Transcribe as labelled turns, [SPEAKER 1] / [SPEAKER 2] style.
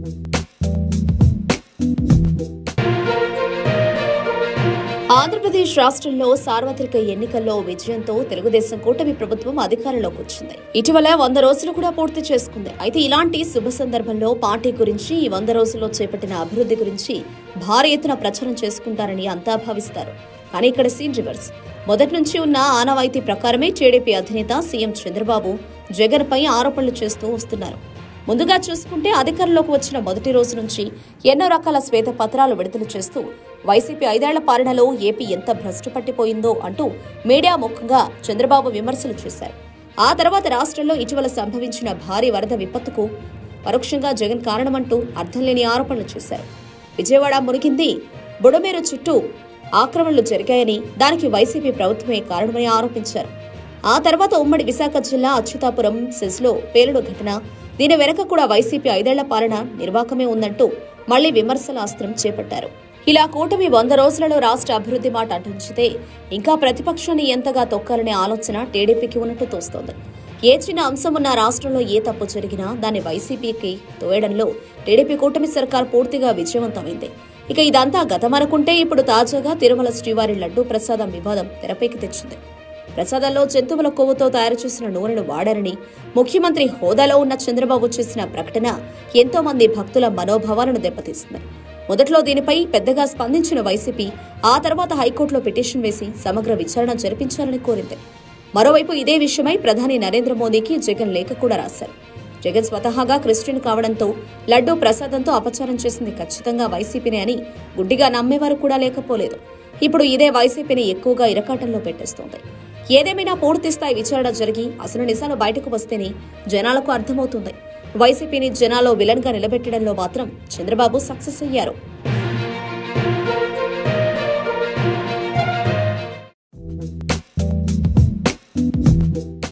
[SPEAKER 1] ఆంధ్రప్రదేశ్ రాష్ట్రంలో సార్వత్రిక ఎన్నికల్లో విజయంతో తెలుగుదేశం కూటమి ప్రభుత్వం అధికారంలోకి వచ్చింది ఇటీవల వంద రోజులు కూడా పూర్తి చేసుకుంది అయితే ఇలాంటి శుభ సందర్భంలో పార్టీ గురించి ఈ వంద రోజుల్లో చేపట్టిన అభివృద్ధి గురించి భారీ ఎత్తున ప్రచారం చేసుకుంటారని అంతా భావిస్తారు కానీ ఇక్కడ సీన్ రివర్స్ మొదటి నుంచి ఉన్న ఆనవాయితీ ప్రకారమే టీడీపీ అధినేత సీఎం చంద్రబాబు జగన్ పై ఆరోపణలు చేస్తూ వస్తున్నారు ముందుగా చూసుకుంటే అధికారంలోకి వచ్చిన మొదటి రోజు నుంచి ఎన్నో రకాల శ్వేత పత్రాలు విడుదల చేస్తూ వైసీపీ ఐదేళ్ల పాలనలో ఏపీ ఎంత భ్రష్టు పట్టిపోయిందో అంటూ మీడియా ముఖంగా చంద్రబాబు విమర్శలు చేశారు ఆ తర్వాత రాష్ట్రంలో ఇటీవల సంభవించిన భారీ వరద విపత్తుకు పరోక్షంగా జగన్ కారణమంటూ అర్థం లేని ఆరోపణలు చేశారు విజయవాడ మునిగింది బుడమేరు చుట్టూ ఆక్రమణలు జరిగాయని దానికి వైసీపీ ప్రభుత్వమే కారణమని ఆరోపించారు ఆ తర్వాత ఉమ్మడి విశాఖ జిల్లా అచ్యుతాపురం సెజ్లో పేలుడు ఘటన దీని వెనక కూడా వైసీపీ ఐదేళ్ల పాలన నిర్వాకమే ఉందంటూ మళ్లీ విమర్శల అస్త్రం చేపట్టారు ఇలా కూటమి వంద రోజులలో రాష్ట్ర అభివృద్ధి మాట అంటుంచితే ఇంకా ప్రతిపక్షాన్ని ఎంతగా తొక్కాలనే ఆలోచన టీడీపీకి ఉన్నట్టు తోస్తోంది ఏ చిన్న అంశం ఉన్న రాష్ట్రంలో ఏ తప్పు జరిగినా దాన్ని వైసీపీకి తోయడంలో టీడీపీ కూటమి సర్కార్ పూర్తిగా విజయవంతమైంది ఇక ఇదంతా గతమనుకుంటే ఇప్పుడు తాజాగా తిరుమల శ్రీవారి లడ్డూ ప్రసాదం వివాదం తెరపైకి తెచ్చింది ప్రసాదాల్లో జంతువుల కొవ్వుతో తయారు చేసిన నూనెను వాడారని ముఖ్యమంత్రి హోదాలో ఉన్న చంద్రబాబు చేసిన ప్రకటన ఎంతో మంది భక్తుల మనోభావాలను దెబ్బతీస్తుంది మొదట్లో దీనిపై పెద్దగా స్పందించిన వైసీపీ ఆ తర్వాత హైకోర్టులో పిటిషన్ వేసి సమగ్ర విచారణ జరిపించాలని కోరింది మరోవైపు ఇదే విషయమై ప్రధాని నరేంద్ర మోదీకి జగన్ లేఖ కూడా రాశారు జగన్ స్వతహాగా క్రిస్టియన్ కావడంతో లడ్డూ ప్రసాదంతో అపచారం చేసింది ఖచ్చితంగా వైసీపీనే అని గుడ్డిగా నమ్మేవారు కూడా లేకపోలేదు ఇప్పుడు ఇదే వైసీపీని ఎక్కువగా ఇరకాటంలో పెట్టేస్తోంది ఏదేమైనా పూర్తి స్థాయి విచారణ జరిగి అసలు నిజాలు బయటకు వస్తేనే జనాలకు అర్థమవుతుంది వైసీపీని జనాల్లో విలన్ గా నిలబెట్టడంలో మాత్రం చంద్రబాబు సక్సెస్ అయ్యారు